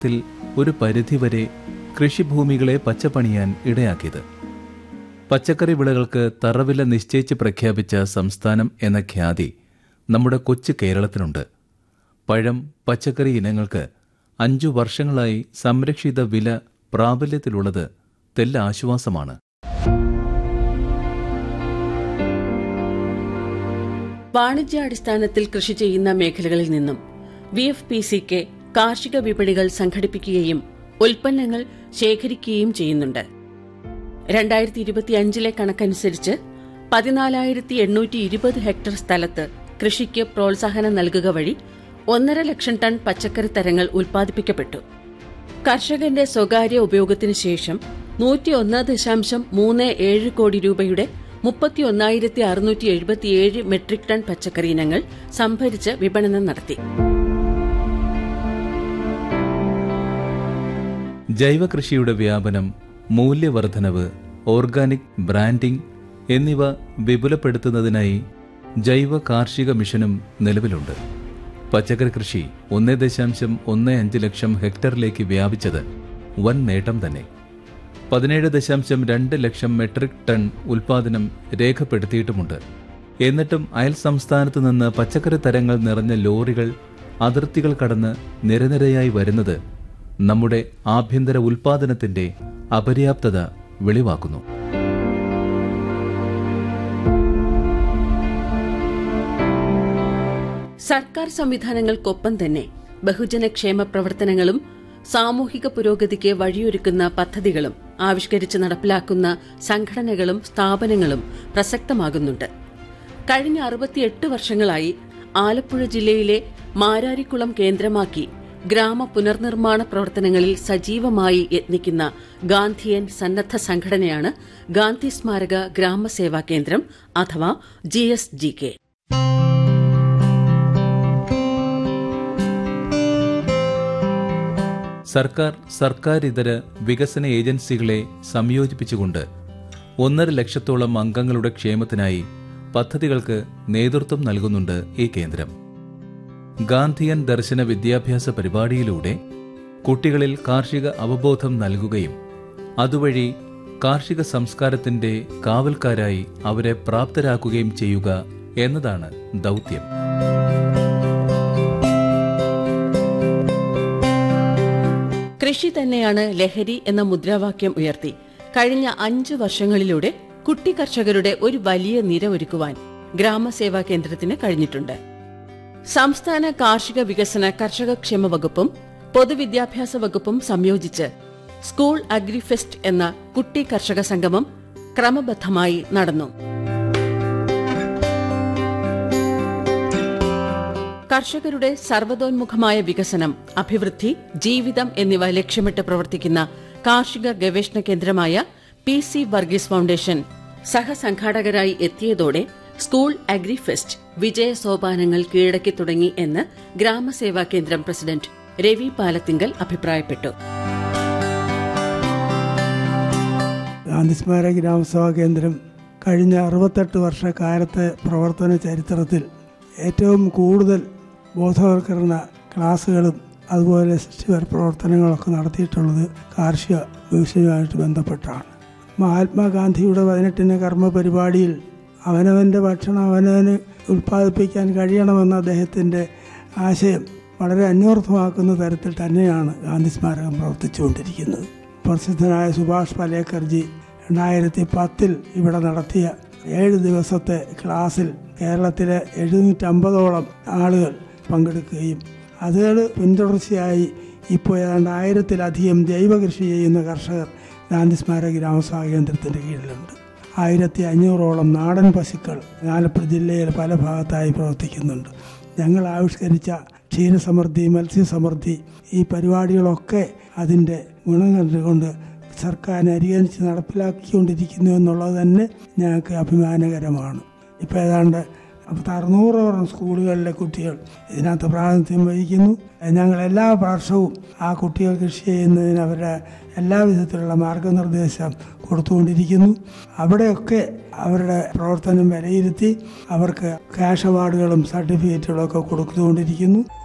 ത്തിൽ ഒരു പരിധിവരെ കൃഷിഭൂമികളെ പച്ചപ്പണിയാൻ ഇടയാക്കിയത് പച്ചക്കറി വിളകൾക്ക് തറവില നിശ്ചയിച്ച് പ്രഖ്യാപിച്ച സംസ്ഥാനം എന്ന ഖ്യാതി നമ്മുടെ കൊച്ചു കേരളത്തിനുണ്ട് പഴം പച്ചക്കറി ഇനങ്ങൾക്ക് അഞ്ചു വർഷങ്ങളായി സംരക്ഷിത വില പ്രാബല്യത്തിലുള്ളത് തെല്ല ആശ്വാസമാണ് വാണിജ്യാടിസ്ഥാനത്തിൽ കൃഷി ചെയ്യുന്ന മേഖലകളിൽ നിന്നും വി എഫ് പി സിക്ക് കാർഷിക വിപണികൾ സംഘടിപ്പിക്കുകയും ഉൽപ്പന്നങ്ങൾ ശേഖരിക്കുകയും ചെയ്യുന്നുണ്ട് രണ്ടായിരത്തി ഇരുപത്തിയഞ്ചിലെ കണക്കനുസരിച്ച് പതിനാലായിരത്തി എണ്ണൂറ്റി ഇരുപത് ഹെക്ടർ സ്ഥലത്ത് കൃഷിക്ക് പ്രോത്സാഹനം നൽകുക വഴി ഒന്നര ലക്ഷം ടൺ പച്ചക്കറി തരങ്ങൾ ഉൽപ്പാദിപ്പിക്കപ്പെട്ടു കർഷകന്റെ സ്വകാര്യ ഉപയോഗത്തിനു ശേഷം നൂറ്റിയൊന്ന് ദശാംശം മൂന്ന് ഏഴ് കോടി രൂപയുടെ മുപ്പത്തിയൊന്നായിരത്തി അറുന്നൂറ്റി എഴുപത്തിയേഴ് മെട്രിക് ടൺ പച്ചക്കറി ഇനങ്ങൾ സംഭരിച്ച് വിപണനം നടത്തി ജൈവ കൃഷിയുടെ വ്യാപനം മൂല്യവർദ്ധനവ് ഓർഗാനിക് ബ്രാൻഡിംഗ് എന്നിവ വിപുലപ്പെടുത്തുന്നതിനായി ജൈവ കാർഷിക മിഷനും നിലവിലുണ്ട് പച്ചക്കറി കൃഷി ഒന്നേ ദശാംശം ഒന്ന് അഞ്ച് ലക്ഷം ഹെക്ടറിലേക്ക് വ്യാപിച്ചത് വൻ നേട്ടം തന്നെ പതിനേഴ് ദശാംശം രണ്ട് ലക്ഷം മെട്രിക് ടൺ ഉൽപാദനം രേഖപ്പെടുത്തിയിട്ടുമുണ്ട് എന്നിട്ടും അയൽ സംസ്ഥാനത്ത് നിന്ന് പച്ചക്കറി തരങ്ങൾ നിറഞ്ഞ ലോറികൾ അതിർത്തികൾ കടന്ന് നിരനിരയായി വരുന്നത് നമ്മുടെ ആഭ്യന്തര ഉൽപാദനത്തിന്റെ അപര്യാപ്തത വെളിവാക്കുന്നു സർക്കാർ സംവിധാനങ്ങൾക്കൊപ്പം തന്നെ ബഹുജനക്ഷേമ പ്രവർത്തനങ്ങളും സാമൂഹിക പുരോഗതിക്ക് വഴിയൊരുക്കുന്ന പദ്ധതികളും ആവിഷ്കരിച്ച് നടപ്പിലാക്കുന്ന സംഘടനകളും സ്ഥാപനങ്ങളും പ്രസക്തമാകുന്നുണ്ട് കഴിഞ്ഞ അറുപത്തിയെട്ട് വർഷങ്ങളായി ആലപ്പുഴ ജില്ലയിലെ മാരാരിക്കുളം കേന്ദ്രമാക്കി ഗ്രാമ പുനർനിർമ്മാണ പ്രവർത്തനങ്ങളിൽ സജീവമായി യത്നിക്കുന്ന ഗാന്ധിയൻ സന്നദ്ധ സംഘടനയാണ് ഗാന്ധി സ്മാരക ഗ്രാമസേവാ കേന്ദ്രം അഥവാ ജി എസ് ജി കെ സർക്കാർ സർക്കാരിതര വികസന ഏജൻസികളെ സംയോജിപ്പിച്ചുകൊണ്ട് ഒന്നര ലക്ഷത്തോളം അംഗങ്ങളുടെ ക്ഷേമത്തിനായി പദ്ധതികൾക്ക് നേതൃത്വം നൽകുന്നുണ്ട് ഈ കേന്ദ്രം ഗാന്ധിയൻ ദർശന വിദ്യാഭ്യാസ പരിപാടിയിലൂടെ കുട്ടികളിൽ കാർഷിക അവബോധം നൽകുകയും അതുവഴി കാർഷിക സംസ്കാരത്തിന്റെ കാവൽക്കാരായി അവരെ പ്രാപ്തരാക്കുകയും ചെയ്യുക എന്നതാണ് ദൗത്യം കൃഷി തന്നെയാണ് ലഹരി എന്ന മുദ്രാവാക്യം ഉയർത്തി കഴിഞ്ഞ അഞ്ചു വർഷങ്ങളിലൂടെ കുട്ടി കർഷകരുടെ ഒരു വലിയ നിര ഒരുക്കുവാൻ ഗ്രാമസേവാ കേന്ദ്രത്തിന് കഴിഞ്ഞിട്ടുണ്ട് സംസ്ഥാന കാർഷിക വികസന കർഷകക്ഷേമ വകുപ്പും പൊതുവിദ്യാഭ്യാസ വകുപ്പും സംയോജിച്ച് സ്കൂൾ അഗ്രിഫെസ്റ്റ് എന്ന കുട്ടി കർഷക സംഗമം ക്രമബദ്ധമായി നടന്നു കർഷകരുടെ സർവ്വതോന്മുഖമായ വികസനം അഭിവൃദ്ധി ജീവിതം എന്നിവ ലക്ഷ്യമിട്ട് പ്രവർത്തിക്കുന്ന കാർഷിക ഗവേഷണ കേന്ദ്രമായ പി സി വർഗീസ് ഫൗണ്ടേഷൻ സഹസംഘാടകരായി എത്തിയതോടെ സ്കൂൾ അഗ്രിഫെസ്റ്റ് വിജയ സോപാനങ്ങൾ കീഴടക്കി തുടങ്ങി എന്ന് ഗ്രാമസേവാ കേന്ദ്രം പ്രസിഡന്റ് രവി പാലത്തിങ്കൽ അഭിപ്രായപ്പെട്ടു ഗാന്ധി സ്മാരക ഗ്രാമസഭാ കേന്ദ്രം കഴിഞ്ഞ അറുപത്തെട്ട് വർഷക്കാലത്തെ പ്രവർത്തന ചരിത്രത്തിൽ ഏറ്റവും കൂടുതൽ ബോധവൽക്കരണ ക്ലാസ്സുകളും അതുപോലെ ശിശുവർ പ്രവർത്തനങ്ങളൊക്കെ നടത്തിയിട്ടുള്ളത് കാർഷിക വിഷയവുമായിട്ട് ബന്ധപ്പെട്ടാണ് മഹാത്മാഗാന്ധിയുടെ പതിനെട്ടിന് കർമ്മ പരിപാടിയിൽ അവനവൻ്റെ ഭക്ഷണം അവനവന് ഉൽപ്പാദിപ്പിക്കാൻ കഴിയണമെന്ന അദ്ദേഹത്തിൻ്റെ ആശയം വളരെ അന്വർത്ഥമാക്കുന്ന തരത്തിൽ തന്നെയാണ് ഗാന്ധി സ്മാരകം പ്രവർത്തിച്ചുകൊണ്ടിരിക്കുന്നത് പ്രസിദ്ധനായ സുഭാഷ് പലേക്കർജി രണ്ടായിരത്തി പത്തിൽ ഇവിടെ നടത്തിയ ഏഴ് ദിവസത്തെ ക്ലാസ്സിൽ കേരളത്തിലെ എഴുന്നൂറ്റമ്പതോളം ആളുകൾ പങ്കെടുക്കുകയും അതുകൾ പിന്തുടർച്ചയായി ഇപ്പോൾ ഏതാണ്ട് ആയിരത്തിലധികം ജൈവ കൃഷി ചെയ്യുന്ന കർഷകർ ഗാന്ധി സ്മാരക ഗ്രാമസഭാ കേന്ദ്രത്തിൻ്റെ കീഴിലുണ്ട് ആയിരത്തി അഞ്ഞൂറോളം നാടൻ പശുക്കൾ ആലപ്പുഴ ജില്ലയിൽ പല ഭാഗത്തായി പ്രവർത്തിക്കുന്നുണ്ട് ഞങ്ങൾ ആവിഷ്കരിച്ച ക്ഷീരസമൃദ്ധി മത്സ്യസമൃദ്ധി ഈ പരിപാടികളൊക്കെ അതിൻ്റെ ഗുണം കണ്ടുകൊണ്ട് സർക്കാരിനെ അനുകരിച്ച് നടപ്പിലാക്കിക്കൊണ്ടിരിക്കുന്നു എന്നുള്ളത് തന്നെ ഞങ്ങൾക്ക് അഭിമാനകരമാണ് ഇപ്പോൾ ഏതാണ്ട് പത്ത് അറുന്നൂറോളം സ്കൂളുകളിലെ കുട്ടികൾ ഇതിനകത്ത് പ്രാതിനിധ്യം വഹിക്കുന്നു ഞങ്ങൾ എല്ലാ വർഷവും ആ കുട്ടികൾ കൃഷി ചെയ്യുന്നതിന് അവരുടെ എല്ലാ വിധത്തിലുള്ള മാർഗനിർദ്ദേശം കൊടുത്തുകൊണ്ടിരിക്കുന്നു അവിടെയൊക്കെ അവരുടെ പ്രവർത്തനം വിലയിരുത്തി അവർക്ക് ക്യാഷ് അവാർഡുകളും സർട്ടിഫിക്കറ്റുകളും ഒക്കെ കൊടുത്തുകൊണ്ടിരിക്കുന്നു